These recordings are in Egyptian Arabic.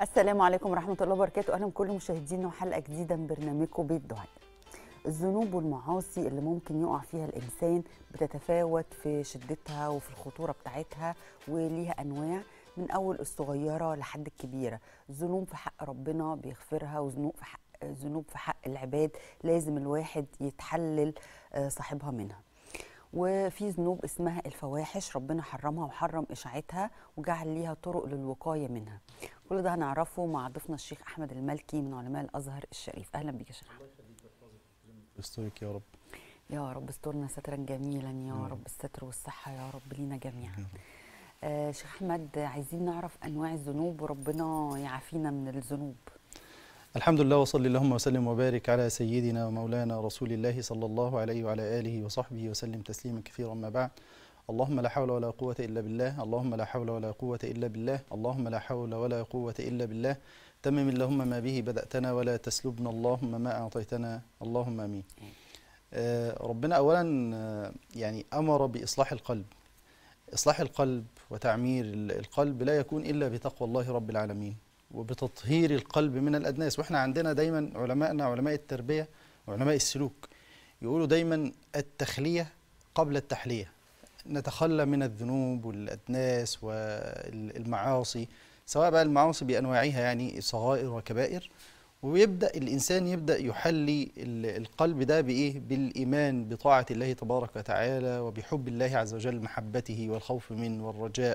السلام عليكم ورحمة الله وبركاته أهلا بكل مشاهدينا وحلقة جديدة من برنامجكم بيت دعاء الذنوب والمعاصي اللي ممكن يقع فيها الإنسان بتتفاوت في شدتها وفي الخطورة بتاعتها وليها أنواع من أول الصغيرة لحد الكبيرة ذنوب في حق ربنا بيغفرها وذنوب في حق ذنوب في حق العباد لازم الواحد يتحلل آه، صاحبها منها وفي ذنوب اسمها الفواحش ربنا حرمها وحرم اشاعتها وجعل ليها طرق للوقايه منها كل ده هنعرفه مع ضيفنا الشيخ احمد المالكي من علماء الازهر الشريف اهلا بيك يا شيخ احمد يسترك يا رب يا رب استرنا سترا جميلا يا رب الستر والصحه يا رب لينا جميعا آه شيخ احمد عايزين نعرف انواع الذنوب وربنا يعافينا من الذنوب الحمد لله وصلي اللهم وسلم وبارك على سيدنا ومولانا رسول الله صلى الله عليه وعلى آله وصحبه وسلم تسليما كثيرا ما بعد اللهم لا حول ولا قوة إلا بالله اللهم لا حول ولا قوة إلا بالله اللهم لا حول ولا قوة إلا بالله تمم اللهم ما به بدأتنا ولا تسلبنا اللهم ما أعطيتنا اللهم آمين آه، ربنا أولا آه، يعني أمر بإصلاح القلب إصلاح القلب وتعمير ال- القلب لا يكون إلا بتقوى الله رب العالمين وبتطهير القلب من الأدناس وإحنا عندنا دايما علماءنا علماء التربية وعلماء السلوك يقولوا دايما التخلية قبل التحلية نتخلى من الذنوب والأدناس والمعاصي سواء بقى المعاصي بأنواعها يعني صغائر وكبائر ويبدأ الإنسان يبدأ يحلي ال- القلب ده بإيه؟ بالإيمان بطاعة الله تبارك وتعالى وبحب الله عز وجل محبته والخوف منه والرجاء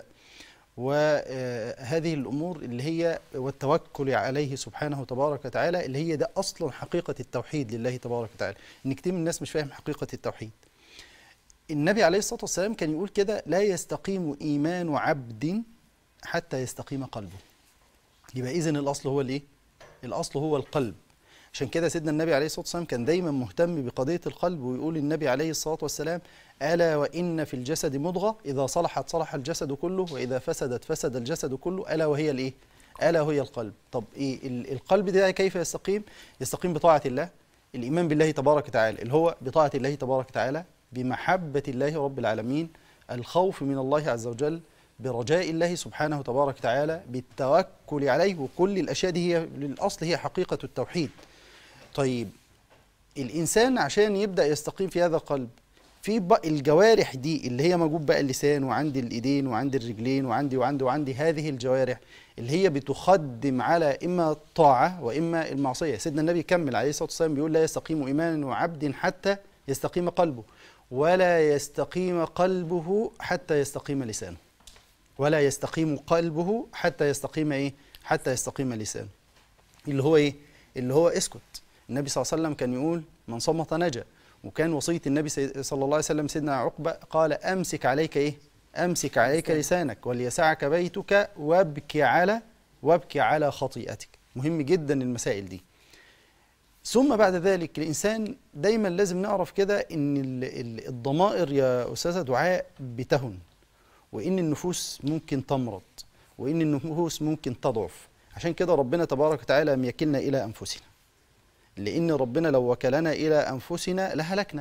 وهذه الأمور اللي هي والتوكل عليه سبحانه تبارك وتعالى اللي هي ده أصلا حقيقة التوحيد لله تبارك وتعالى إن كتير من الناس مش فاهم حقيقة التوحيد النبي عليه الصلاة والسلام كان يقول كده لا يستقيم إيمان عبد حتى يستقيم قلبه يبقى إذن الأصل هو الإيه؟ الأصل هو القلب عشان كده سيدنا النبي عليه الصلاة والسلام كان دايما مهتم بقضية القلب ويقول النبي عليه الصلاة والسلام ألا وإن في الجسد مضغة إذا صلحت صلح الجسد كله وإذا فسدت فسد الجسد كله ألا وهي الإيه؟ ألا وهي القلب طب إيه ال- القلب ده كيف يستقيم؟ يستقيم بطاعة الله الإيمان بالله تبارك وتعالى اللي هو بطاعة الله تبارك وتعالى بمحبة الله رب العالمين الخوف من الله عز وجل برجاء الله سبحانه تبارك وتعالى بالتوكل عليه وكل الأشياء دي هي للأصل هي حقيقة التوحيد طيب الإنسان عشان يبدأ يستقيم في هذا القلب في بقى الجوارح دي اللي هي موجود بقى اللسان وعندي الإيدين وعندي الرجلين وعندي وعندي وعندي هذه الجوارح اللي هي بتخدم على إما الطاعة وإما المعصية سيدنا النبي كمل عليه الصلاة والسلام بيقول لا يستقيم إيمان عبد حتى يستقيم قلبه ولا يستقيم قلبه حتى يستقيم لسانه ولا يستقيم قلبه حتى يستقيم ايه حتى يستقيم لسانه اللي هو ايه اللي هو اسكت النبي صلى الله عليه وسلم كان يقول من صمت نجا وكان وصيه النبي سي- صلى الله عليه وسلم سيدنا عقبه قال امسك عليك ايه امسك عليك لسانك. لسانك وليسعك بيتك وابكي على وابكي على خطيئتك مهم جدا المسائل دي ثم بعد ذلك الانسان دايما لازم نعرف كده ان ال- ال- الضمائر يا استاذه دعاء بتهن وان النفوس ممكن تمرض وان النفوس ممكن تضعف عشان كده ربنا تبارك وتعالى لم يكلنا الى انفسنا لان ربنا لو وكلنا الى انفسنا لهلكنا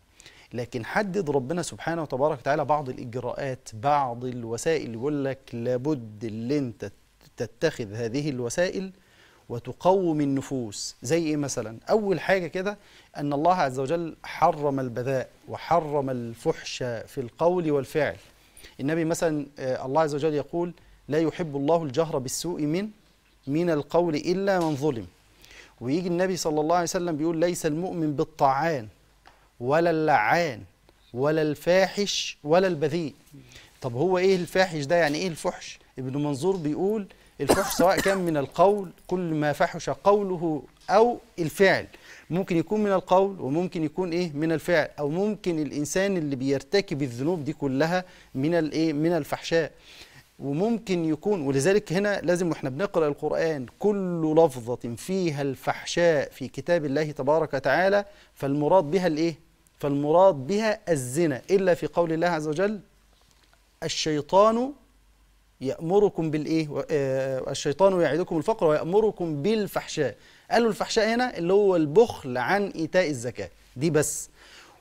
لكن حدد ربنا سبحانه وتبارك وتعالى بعض الاجراءات بعض الوسائل يقول لك لابد اللي انت تتخذ هذه الوسائل وتقوم النفوس زي ايه مثلا اول حاجه كده ان الله عز وجل حرم البذاء وحرم الفحش في القول والفعل النبي مثلا آه، الله عز وجل يقول لا يحب الله الجهر بالسوء من من القول الا من ظلم ويجي النبي صلى الله عليه وسلم بيقول ليس المؤمن بالطعان ولا اللعان ولا الفاحش ولا البذيء طب هو ايه الفاحش ده يعني ايه الفحش ابن منظور بيقول الفحش سواء كان من القول كل ما فحش قوله او الفعل ممكن يكون من القول وممكن يكون ايه من الفعل او ممكن الانسان اللي بيرتكب الذنوب دي كلها من الايه من الفحشاء وممكن يكون ولذلك هنا لازم واحنا بنقرا القران كل لفظه فيها الفحشاء في كتاب الله تبارك وتعالى فالمراد بها الايه فالمراد بها الزنا الا في قول الله عز وجل الشيطان يأمركم بالإيه؟ و- آه، الشيطان يعدكم الفقر ويأمركم بالفحشاء. قالوا الفحشاء هنا اللي هو البخل عن إيتاء الزكاة، دي بس.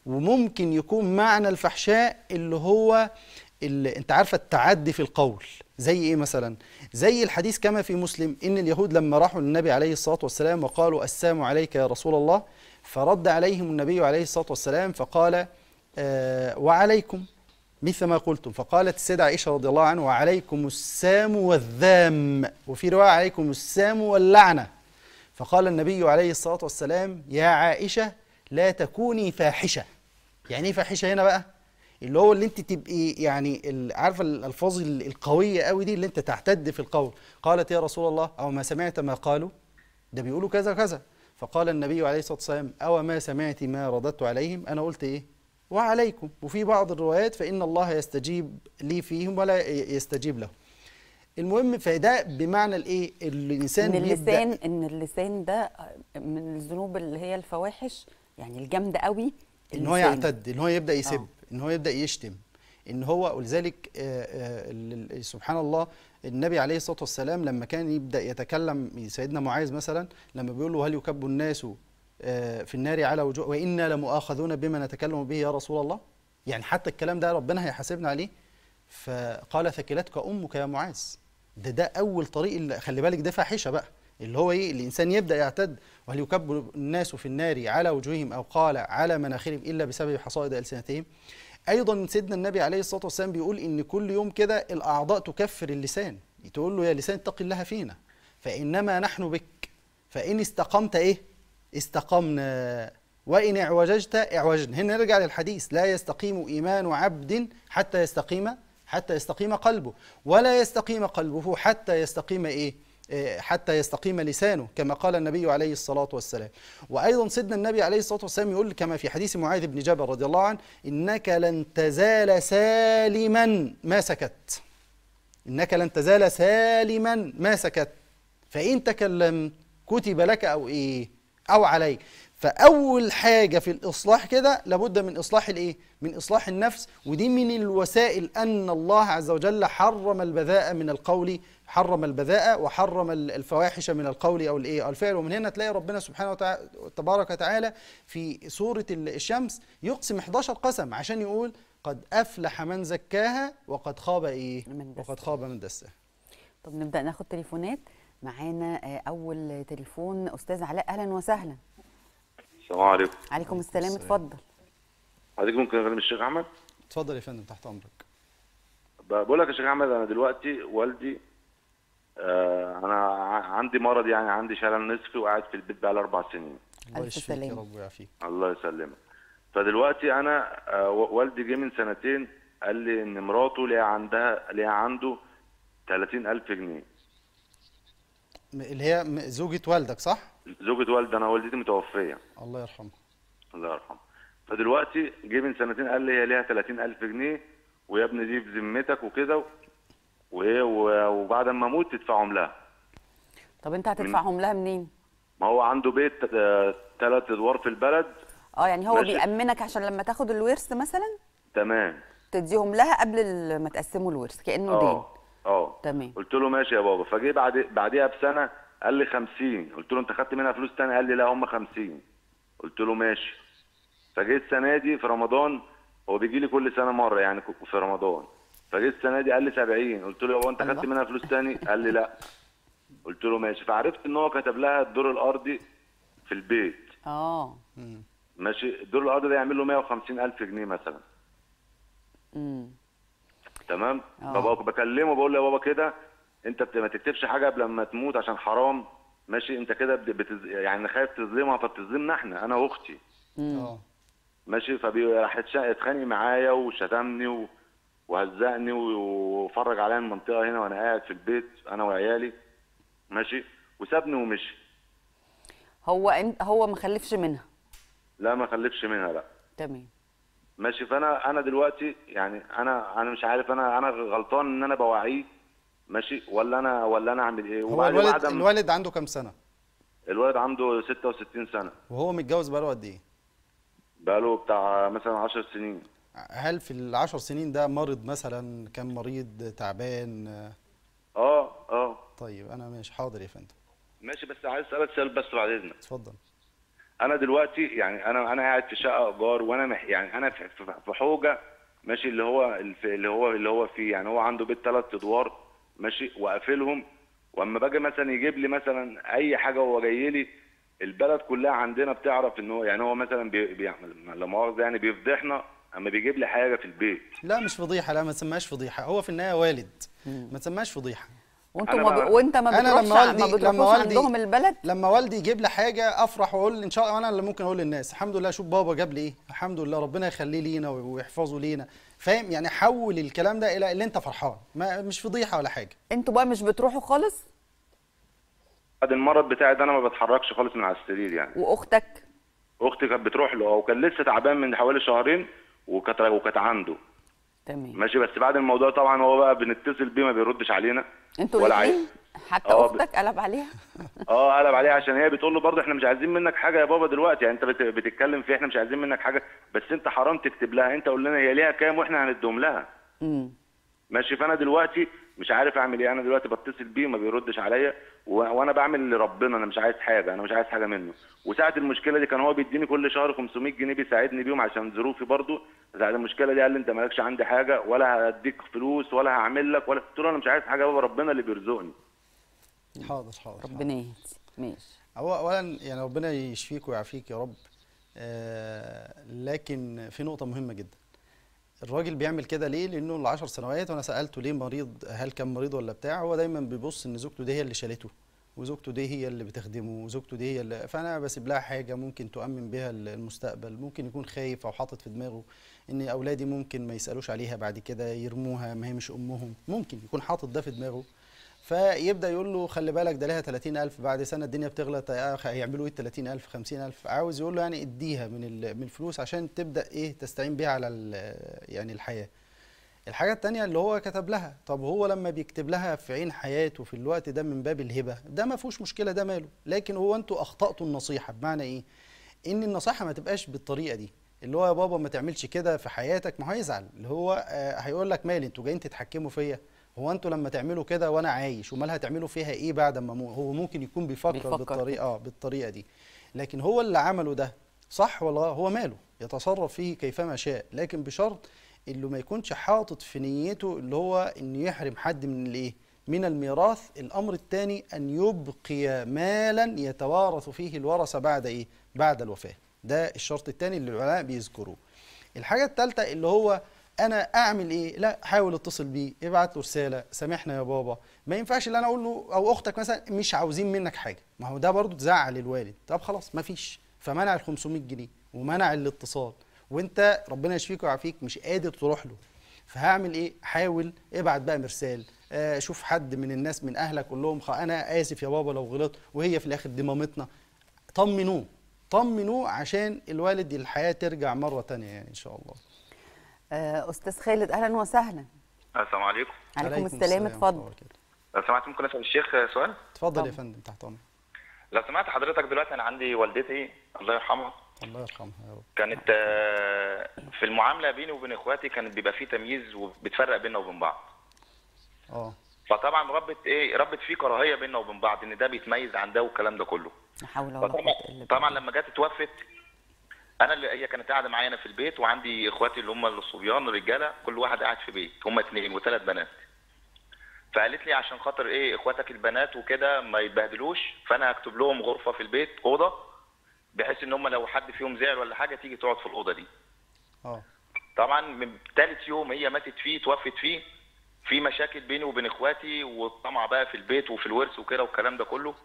وممكن يكون معنى الفحشاء اللي هو اللي انت عارفه التعدي في القول زي ايه مثلا زي الحديث كما في مسلم ان اليهود لما راحوا للنبي عليه الصلاه والسلام وقالوا السلام عليك يا رسول الله فرد عليهم النبي عليه الصلاه والسلام فقال آه وعليكم مثل ما قلتم فقالت السيدة عائشة رضي الله عنها وعليكم السام والذام وفي رواية عليكم السام واللعنة فقال النبي عليه الصلاة والسلام يا عائشة لا تكوني فاحشة يعني ايه فاحشة هنا بقى اللي هو اللي انت تبقي يعني ال- عارفة الألفاظ ال- القوية قوي دي اللي انت تعتد في القول قالت يا رسول الله أو ما سمعت ما قالوا ده بيقولوا كذا كذا فقال النبي عليه الصلاة والسلام أو ما سمعت ما رددت عليهم أنا قلت إيه وعليكم وفي بعض الروايات فإن الله يستجيب لي فيهم ولا ي- يستجيب له المهم فده بمعنى الايه الانسان ان بيبدأ- اللسان ان اللسان ده من الذنوب اللي هي الفواحش يعني الجامده قوي ان هو اللسان. يعتد ان هو يبدا يسب آه. ان هو يبدا يشتم ان هو ولذلك آه، آه، ال- ال- سبحان الله النبي عليه الصلاه والسلام لما كان يبدا يتكلم سيدنا معاذ مثلا لما بيقول له هل يكب الناس آه، في النار على وجوه وانا لمؤاخذون بما نتكلم به يا رسول الله يعني حتى الكلام ده ربنا هيحاسبنا عليه فقال ثكلتك امك يا معاذ ده ده اول طريق اللي خلي بالك ده فاحشه بقى اللي هو ايه الانسان يبدا يعتد وهل يكب الناس في النار على وجوههم او قال على مناخرهم الا بسبب حصائد السنتهم ايضا سيدنا النبي عليه الصلاه والسلام بيقول ان كل يوم كده الاعضاء تكفر اللسان تقول له يا لسان اتق الله فينا فانما نحن بك فان استقمت ايه استقمنا وان اعوججت اعوجنا هنا نرجع للحديث لا يستقيم ايمان عبد حتى يستقيم حتى يستقيم قلبه ولا يستقيم قلبه حتى يستقيم ايه إيه، حتى يستقيم لسانه كما قال النبي عليه الصلاة والسلام وأيضا سيدنا النبي عليه الصلاة والسلام يقول كما في حديث معاذ بن جبل رضي الله عنه إنك لن تزال سالما ما سكت إنك لن تزال سالما ما سكت فإن تكلم كتب لك أو إيه أو عليك فأول حاجة في الإصلاح كده لابد من إصلاح الإيه؟ من إصلاح النفس ودي من الوسائل أن الله عز وجل حرم البذاء من القول حرم البذاء وحرم ال- الفواحش من القول أو الإيه أو الفعل ومن هنا تلاقي ربنا سبحانه وتعالى تبارك وتعالى في سورة ال- الشمس يقسم 11 قسم عشان يقول قد أفلح من زكاها وقد خاب إيه؟ من دساها. وقد خاب من دساها طب نبدا ناخد تليفونات معانا آه، اول تليفون استاذ علاء اهلا وسهلا السلام عليكم عليكم السلام السلام. اتفضل حضرتك ممكن اكلم الشيخ احمد اتفضل يا فندم تحت أمرك بقول لك يا شيخ احمد انا دلوقتي والدي آه انا ع- عندي مرض يعني عندي شلل نصفي وقاعد في البيت بقالي اربع سنين الله ألف يشفيك يا سلامة. رب ويعافيك الله يسلمك فدلوقتي انا آه و- والدي جه من سنتين قال لي ان مراته ليها عندها ليها عنده 30000 جنيه م- اللي هي م- زوجة والدك صح؟ زوجة والدي انا والدتي متوفيه الله يرحمه الله يرحمه فدلوقتي جه من سنتين قال لي هي ليها 30000 جنيه ويا ابني دي في ذمتك وكده وايه و- وبعد ما اموت تدفعهم لها طب انت هتدفعهم لها منين ما هو عنده بيت ثلاث ادوار في البلد اه يعني هو ماشي. بيأمنك عشان لما تاخد الورث مثلا تمام تديهم لها قبل ال- ما تقسموا الورث كانه دين اه اه تمام قلت له ماشي يا بابا فجه بعد بعديها بسنه قال لي 50 قلت له انت خدت منها فلوس تاني قال لي لا هم 50 قلت له ماشي فجه السنه دي في رمضان هو بيجي لي كل سنه مره يعني ك- في رمضان فجه السنه دي قال لي 70 قلت له هو انت الله. خدت منها فلوس تاني قال لي لا قلت له ماشي فعرفت ان هو كتب لها الدور الارضي في البيت اه ماشي الدور الارضي ده يعمل له 150 الف جنيه مثلا امم تمام آه. فبقى بكلمه بقول له يا بابا كده انت بت- ما تكتبش حاجه قبل ما تموت عشان حرام ماشي انت كده بت- بتز... يعني خايف تظلمها فبتظلمنا احنا انا واختي اه ماشي فراح اتخانق معايا وشتمني و... وهزقني و- وفرج عليا المنطقه هنا وانا قاعد في البيت انا وعيالي ماشي وسابني ومشي هو انت هو ما خلفش منها لا ما خلفش منها لا تمام ماشي فانا انا دلوقتي يعني انا انا مش عارف انا انا غلطان ان انا بوعيه ماشي ولا انا ولا انا اعمل ايه هو وبعدين الوالد بعد ما- الوالد عنده كام سنة؟ الولد عنده 66 سنة وهو متجوز بقاله قد ايه؟ بقاله بتاع مثلا 10 سنين هل في العشر سنين ده مرض مثلا كان مريض تعبان آه، اه اه طيب انا ماشي حاضر يا فندم ماشي بس عايز اسالك سؤال بس بعد اذنك اتفضل انا دلوقتي يعني انا انا قاعد في شقه ايجار وانا مح يعني انا في, في- في حوجه ماشي اللي هو اللي هو اللي هو فيه يعني هو عنده بيت ثلاث ادوار ماشي وقافلهم واما باجي مثلا يجيب لي مثلا اي حاجه هو جاي لي البلد كلها عندنا بتعرف ان هو يعني هو مثلا بي- بيعمل لا مؤاخذه يعني بيفضحنا اما بيجيب لي حاجه في البيت لا مش فضيحه لا ما تسماش فضيحه هو في النهايه والد ما تسماش فضيحه وانتوا أنا ما ب... بقى- وانت ما أنا بتروحش لما ع- والدي- ما لما بتروحوش والدي- عندهم البلد لما والدي يجيب لي حاجه افرح واقول ان شاء الله انا اللي ممكن اقول للناس الحمد لله شوف بابا جاب لي ايه الحمد لله ربنا يخليه لينا ويحفظه لينا فاهم يعني حول الكلام ده الى اللي انت فرحان ما مش فضيحه ولا حاجه انتوا بقى مش بتروحوا خالص بعد المرض بتاعي ده انا ما بتحركش خالص من على السرير يعني واختك اختي كانت بتروح له وكان لسه تعبان من حوالي شهرين وكانت وكانت عنده تمام ماشي بس بعد الموضوع طبعا هو بقى بنتصل بيه ما بيردش علينا انتوا ولا الاثنين عايز حتى اه ب- اختك قلب عليها اه قلب عليه عشان هي بتقول له برضه احنا مش عايزين منك حاجه يا بابا دلوقتي يعني انت بت- بتتكلم في احنا مش عايزين منك حاجه بس انت حرام تكتب لها انت قول لنا هي ليها كام واحنا هندهم لها امم ماشي فانا دلوقتي مش عارف اعمل ايه انا دلوقتي بتصل بيه وما بيردش عليا و... وانا بعمل لربنا انا مش عايز حاجه انا مش عايز حاجه منه وساعه المشكله دي كان هو بيديني كل شهر 500 جنيه بيساعدني بيهم عشان ظروفي برضو ساعه المشكله دي قال لي انت مالكش عندي حاجه ولا هديك فلوس ولا هعمل لك ولا قلت له انا مش عايز حاجه يا بابا ربنا اللي بيرزقني حاضر حاضر ربنا يهدي ماشي هو اولا يعني ربنا يشفيك ويعافيك يا رب آه لكن في نقطه مهمه جدا الراجل بيعمل كده ليه لانه العشر سنوات وانا سالته ليه مريض هل كان مريض ولا بتاع هو دايما بيبص ان زوجته دي هي اللي شالته وزوجته دي هي اللي بتخدمه وزوجته دي هي اللي فانا بسيب لها حاجه ممكن تؤمن بها المستقبل ممكن يكون خايف او حاطط في دماغه ان اولادي ممكن ما يسالوش عليها بعد كده يرموها ما هي مش امهم ممكن يكون حاطط ده في دماغه فيبدا يقول له خلي بالك ده لها 30000 بعد سنه الدنيا بتغلى طيب هيعملوا ايه 30000 50000 عاوز يقول له يعني اديها من ال- من الفلوس عشان تبدا ايه تستعين بيها على ال- يعني الحياه الحاجة التانية اللي هو كتب لها طب هو لما بيكتب لها في عين حياته في الوقت ده من باب الهبة ده ما فيهوش مشكلة ده ماله لكن هو انتوا اخطأتوا النصيحة بمعنى ايه ان النصيحة ما تبقاش بالطريقة دي اللي هو يا بابا ما تعملش كده في حياتك ما هو هيزعل اللي هو آه هيقول لك مالي انتوا جايين تتحكموا فيا هو انتوا لما تعملوا كده وانا عايش امال هتعملوا فيها ايه بعد ما مو هو ممكن يكون بيفكر, بيفكر بيفكر بالطريقة اه بالطريقة دي لكن هو اللي عمله ده صح ولا غلط؟ هو ماله يتصرف فيه كيفما شاء لكن بشرط اللي ما يكونش حاطط في نيته اللي هو انه يحرم حد من الايه من الميراث الامر الثاني ان يبقي مالا يتوارث فيه الورثه بعد ايه بعد الوفاه ده الشرط الثاني اللي العلماء بيذكروه الحاجه الثالثه اللي هو انا اعمل ايه لا حاول اتصل بيه ابعت له رساله سامحنا يا بابا ما ينفعش اللي انا اقول له او اختك مثلا مش عاوزين منك حاجه ما هو ده برضو تزعل الوالد طب خلاص ما فيش فمنع ال 500 جنيه ومنع الاتصال وانت ربنا يشفيك ويعافيك مش قادر تروح له فهعمل ايه حاول ابعت بقى مرسال آه شوف حد من الناس من اهلك قول لهم خ- انا اسف يا بابا لو غلطت وهي في الاخر دي مامتنا طمنوه طمنوه عشان الوالد الحياه ترجع مره تانية يعني ان شاء الله آه، استاذ خالد اهلا وسهلا السلام عليكم عليكم السلام ورحمة الله اتفضل وبركاته. لو سمحت ممكن اسال الشيخ سؤال اتفضل يا طبعا. فندم تحت امرك لو سمحت حضرتك دلوقتي انا عندي والدتي الله يرحمها الله يرحمها يا رب كانت آه، في المعامله بيني وبين اخواتي كانت بيبقى في تمييز وبتفرق بيننا وبين بعض اه فطبعا ربت ايه ربت في كراهيه بيننا وبين بعض ان ده بيتميز عن ده والكلام ده كله لا حول ولا قوه فطبعا الا بالله طبعا لما جت اتوفت انا اللي هي كانت قاعده معايا انا في البيت وعندي اخواتي اللي هم الصبيان الرجاله كل واحد قاعد في بيت هم اثنين وثلاث بنات فقالت لي عشان خاطر ايه اخواتك البنات وكده ما يتبهدلوش فانا هكتب لهم غرفه في البيت اوضه بحيث ان هم لو حد فيهم زعل ولا حاجه تيجي تقعد في الاوضه دي اه طبعا من ثالث يوم هي ماتت فيه توفت فيه في مشاكل بيني وبين اخواتي والطمع بقى في البيت وفي الورث وكده والكلام ده كله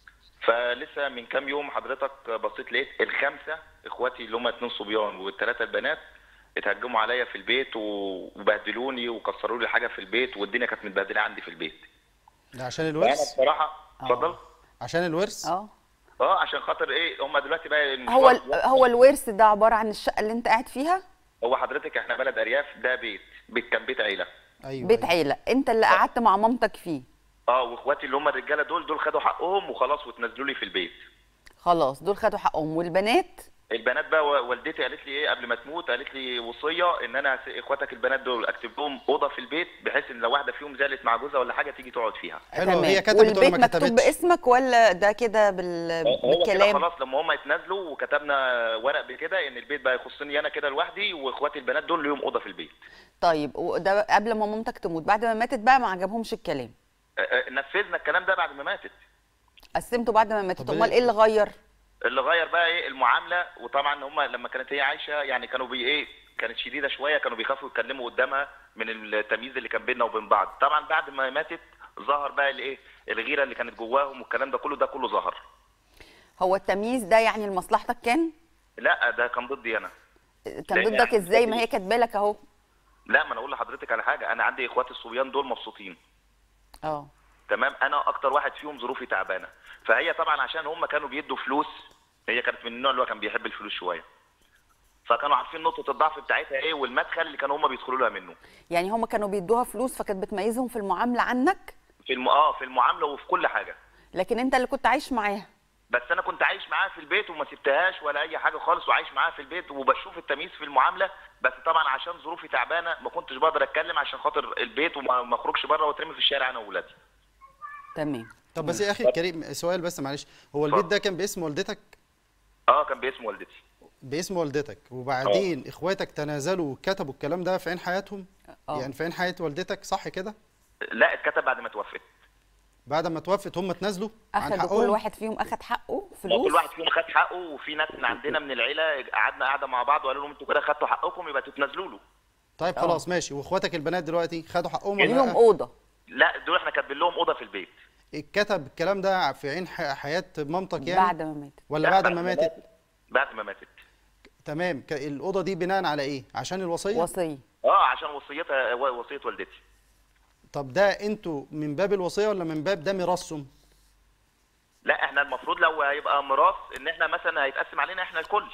فلسه من كام يوم حضرتك بصيت لقيت الخمسه اخواتي اللي هم اتنين صبيان والثلاثه البنات اتهجموا عليا في البيت و- وبهدلوني وكسروا لي حاجه في البيت والدنيا كانت متبهدله عندي في البيت ده عشان فانا الورث بصراحه اتفضل عشان الورث اه اه عشان خاطر ايه هم دلوقتي بقى هو المشوار- ال- هو الورث ده عباره عن الشقه اللي انت قاعد فيها هو حضرتك احنا بلد ارياف ده بيت بيت كان بيت عيله ايوه بيت أيوة. عيله انت اللي قعدت مع مامتك فيه اه واخواتي اللي هم الرجاله دول دول خدوا حقهم وخلاص وتنزلوا لي في البيت خلاص دول خدوا حقهم والبنات البنات بقى و- والدتي قالت لي ايه قبل ما تموت قالت لي وصيه ان انا هس- اخواتك البنات دول اكتب لهم اوضه في البيت بحيث ان لو واحده فيهم زعلت مع جوزها ولا حاجه تيجي تقعد فيها حلو تمام. هي كتبت والبيت ولا ما مكتوب كتبتش باسمك ولا ده كده بال... هو كده بالكلام خلاص لما هم يتنازلوا وكتبنا ورق بكده ان البيت بقى يخصني انا كده لوحدي واخواتي البنات دول ليهم اوضه في البيت طيب وده قبل ما مامتك تموت بعد ما ماتت بقى ما عجبهمش الكلام آه، آه، نفذنا الكلام ده بعد ما ماتت قسمته بعد ما ماتت طب امال إيه؟ ايه اللي غير اللي غير بقى ايه المعامله وطبعا هم لما كانت هي عايشه يعني كانوا بي ايه كانت شديده شويه كانوا بيخافوا يتكلموا قدامها من التمييز اللي كان بيننا وبين بعض طبعا بعد ما ماتت ظهر بقى الايه الغيره اللي كانت جواهم والكلام ده كله ده كله ظهر هو التمييز ده يعني لمصلحتك كان لا ده كان ضدي انا كان لأن ضدك إحنا ازاي ما كده- هي كاتبه لك اهو لا ما انا اقول لحضرتك على حاجه انا عندي اخواتي الصبيان دول مبسوطين اه تمام انا اكتر واحد فيهم ظروفي تعبانه فهي طبعا عشان هم كانوا بيدوا فلوس هي كانت من النوع اللي هو كان بيحب الفلوس شويه فكانوا عارفين نقطه الضعف بتاعتها ايه والمدخل اللي كانوا هم بيدخلوا لها منه يعني هم كانوا بيدوها فلوس فكانت بتميزهم في المعامله عنك في الم... اه في المعامله وفي كل حاجه لكن انت اللي كنت عايش معاها بس انا كنت عايش معاها في البيت وما سبتهاش ولا اي حاجه خالص وعايش معاها في البيت وبشوف التمييز في المعامله بس طبعا عشان ظروفي تعبانه ما كنتش بقدر اتكلم عشان خاطر البيت وما ما اخرجش بره واترمي في الشارع انا واولادي تمام طب بس يا اخي الكريم سؤال بس معلش هو البيت ده كان باسم والدتك اه كان باسم والدتي باسم والدتك وبعدين اخواتك تنازلوا وكتبوا الكلام ده في عين حياتهم آه. يعني في عين حياه والدتك صح كده لا اتكتب بعد ما توفت بعد ما توفت هم تنازلوا عن اخدوا حقهم كل واحد فيهم اخد حقه كل فلوس واحد فيهم خد حقه وفي ناس من عندنا من العيله قعدنا قاعده مع بعض وقالوا لهم انتوا كده خدتوا حقكم يبقى تتنازلوا له طيب خلاص ماشي واخواتك البنات دلوقتي خدوا حقهم ولا ليهم لا؟ اوضه لا دول احنا كاتبين لهم اوضه في البيت اتكتب الكلام ده في عين ح- حياه مامتك يعني بعد ما ماتت ولا لا، بعد ما ماتت بعد ما ماتت تمام ك- الاوضه دي بناء على ايه عشان الوصيه وصيه اه عشان وصيتها وصيه والدتي طب ده انتوا من باب الوصيه ولا من باب ده ميراثهم لا احنا المفروض لو هيبقى ميراث ان احنا مثلا هيتقسم علينا احنا الكل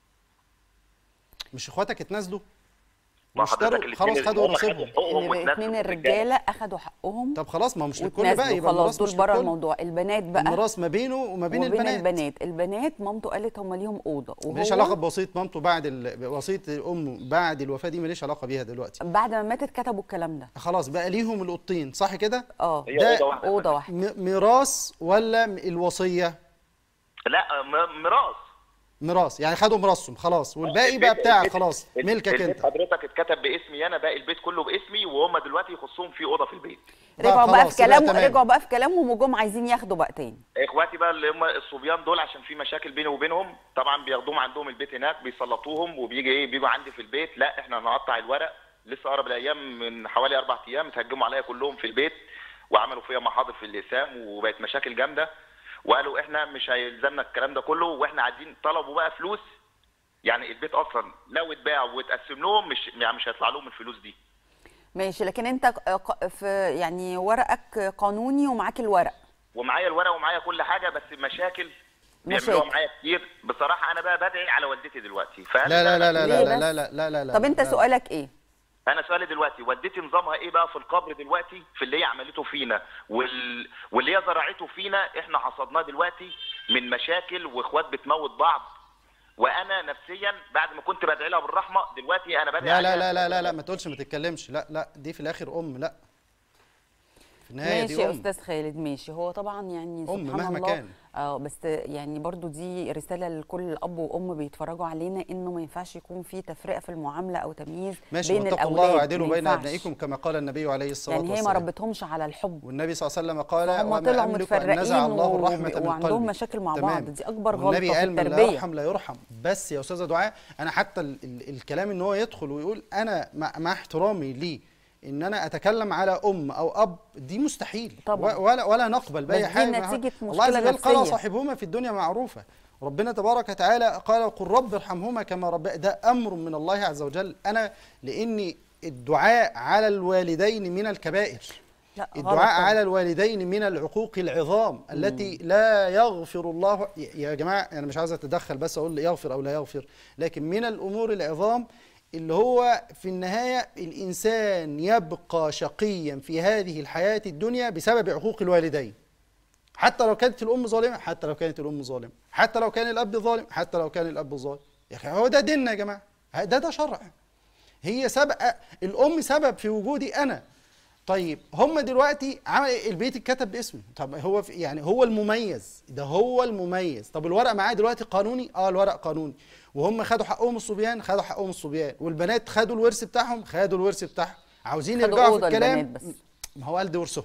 مش اخواتك اتنازلوا ما واشتروا حضرتك الاتنين خلاص اللي خدوا هم نصيبهم حقوقهم واتنازلوا الاثنين في الرجاله اخدوا حقهم طب خلاص ما هو مش للكل بقى واتنازلوا يبقى خلاص الميراث دول مش بره للكل. الموضوع البنات بقى الميراث ما بينه وما بين وبين البنات البنات البنات مامته قالت هم ليهم اوضه ماليش وهو علاقه بوصيه مامته بعد ال... وصيه امه بعد الوفاه دي ماليش علاقه بيها دلوقتي بعد ما ماتت كتبوا الكلام ده خلاص بقى ليهم الاوضتين صح كده اه هي ده اوضه واحده اوضه واحده م... ميراث ولا م- الوصيه لا م- ميراث ميراث يعني خدوا ميراثهم خلاص والباقي بقى البيت- بتاعك البيت- خلاص البيت- ملكك البيت انت حضرتك اتكتب باسمي انا باقي البيت كله باسمي وهم دلوقتي يخصهم في اوضه في البيت طب رجعوا بقى خلاص، في يبقى كلامهم تمام. رجعوا بقى في كلامهم وجم عايزين ياخدوا بقى تاني اخواتي بقى اللي هم الصبيان دول عشان في مشاكل بيني وبينهم طبعا بياخدوهم عندهم البيت هناك بيسلطوهم وبيجي ايه بيجوا عندي في البيت لا احنا هنقطع الورق لسه اقرب الايام من حوالي اربع ايام اتهجموا عليا كلهم في البيت وعملوا فيا محاضر في اللسان وبقت مشاكل جامده وقالوا احنا مش هيلزمنا الكلام ده كله واحنا عايزين طلبوا بقى فلوس يعني البيت اصلا لو اتباع واتقسم لهم مش يعني مش هيطلع لهم الفلوس دي ماشي لكن انت ق- في يعني ورقك قانوني ومعاك الورق ومعايا الورق ومعايا كل حاجه بس مشاكل بيعملوها مشاكل. معايا كتير بصراحه انا بقى بدعي على والدتي دلوقتي فهل لا لا ده- لا لا ليه لا بس؟ لا لا لا لا لا طب انت لا. سؤالك ايه انا سؤالي دلوقتي والدتي نظامها ايه بقى في القبر دلوقتي في اللي هي عملته فينا وال... واللي هي زرعته فينا احنا حصدناه دلوقتي من مشاكل واخوات بتموت بعض وانا نفسيا بعد ما كنت بدعي لها بالرحمه دلوقتي انا بدعي لا لا عليها- لا لا لا لا ما تقولش ما تتكلمش لا لا دي في الاخر ام لا في النهايه ماشي دي يا ام استاذ خالد ماشي هو طبعا يعني أم سبحان مهما الله كان. اه بس يعني برضو دي رساله لكل اب وام بيتفرجوا علينا انه ما ينفعش يكون في تفرقه في المعامله او تمييز ماشي بين واتقوا الاولاد الله واعدلوا ما بين ينفعش. ابنائكم كما قال النبي عليه الصلاه يعني هي والسلام ما ربتهمش على الحب والنبي صلى الله عليه وسلم قال فهم وما طلعوا أملك أن نزع متفرقين الله و- الرحمة من وعندهم قلبي. مشاكل مع تمام. بعض. دي أكبر والنبي غلطة في قال من لا التربية. يرحم لا يرحم بس يا أستاذة دعاء أنا حتى ال ال الكلام إن هو يدخل ويقول أنا مع, مع احترامي ليه إن أنا أتكلم على أم أو أب دي مستحيل طبعا. و- ولا ولا نقبل بأي بس دي حاجة نتيجة الله عز مشكلة وجل قال نفسية. صاحبهما في الدنيا معروفة ربنا تبارك وتعالى قال قل رب ارحمهما كما رب ده أمر من الله عز وجل أنا لأني الدعاء على الوالدين من الكبائر لا غلط الدعاء طبعاً. على الوالدين من العقوق العظام التي لا يغفر الله يا جماعه انا مش عايز اتدخل بس اقول يغفر او لا يغفر لكن من الامور العظام اللي هو في النهايه الانسان يبقى شقيا في هذه الحياه الدنيا بسبب عقوق الوالدين حتى لو كانت الام ظالمه حتى لو كانت الام ظالمه حتى لو كان الاب ظالم حتى لو كان الاب ظالم يا اخي هو ده ديننا يا جماعه ده ده شرع هي سبب الام سبب في وجودي انا طيب هم دلوقتي عمل إيه؟ البيت اتكتب باسمه طب هو في يعني هو المميز ده هو المميز طب الورق معاه دلوقتي قانوني اه الورق قانوني وهم خدوا حقهم الصبيان خدوا حقهم الصبيان والبنات خدوا الورث بتاعهم خدوا الورث بتاعهم عاوزين خدوا يرجعوا في أوضة الكلام البنات بس. ما هو قال ده ورثهم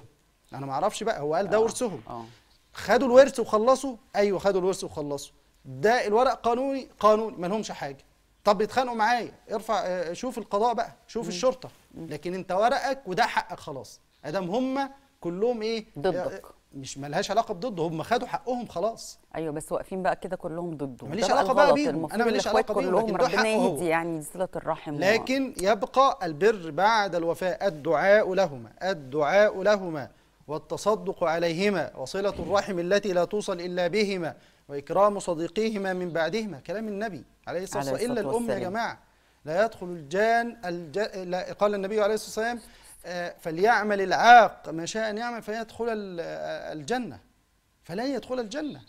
انا ما اعرفش بقى هو قال ده ورثهم اه خدوا الورث وخلصوا ايوه خدوا الورث وخلصوا ده الورق قانوني قانوني ما لهمش حاجه طب بيتخانقوا معايا ارفع آه، شوف القضاء بقى شوف الشرطه لكن انت ورقك وده حقك خلاص ادام هم كلهم ايه ضدك. آه، مش ملهاش علاقه بضده هم خدوا حقهم خلاص ايوه بس واقفين بقى كده كلهم ضده ماليش ده علاقة بقى الغلط. بيهم. المفروض أنا ماليش الإخوات علاقة بيهم، كلهم لكن ده ربنا حقه هو. يهدي يعني صله الرحم و- لكن يبقى البر بعد الوفاء الدعاء لهما الدعاء لهما والتصدق عليهما وصلة الرحم التي لا توصل إلا بهما وإكرام صديقيهما من بعدهما كلام النبي عليه الصلاة عليه والسلام إلا الصلاة الأم يا والسلام. جماعة لا يدخل الجان الج... لا قال النبي عليه الصلاة والسلام آه، فليعمل العاق ما شاء أن يعمل فيدخل ال- آه، الجنة فلا يدخل الجنة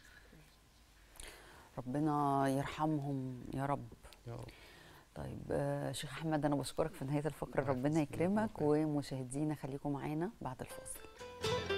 ربنا يرحمهم يا رب يا رب طيب آه، شيخ احمد انا بشكرك في نهايه الفقره ربنا يكرمك ومشاهدينا خليكم معانا بعد الفاصل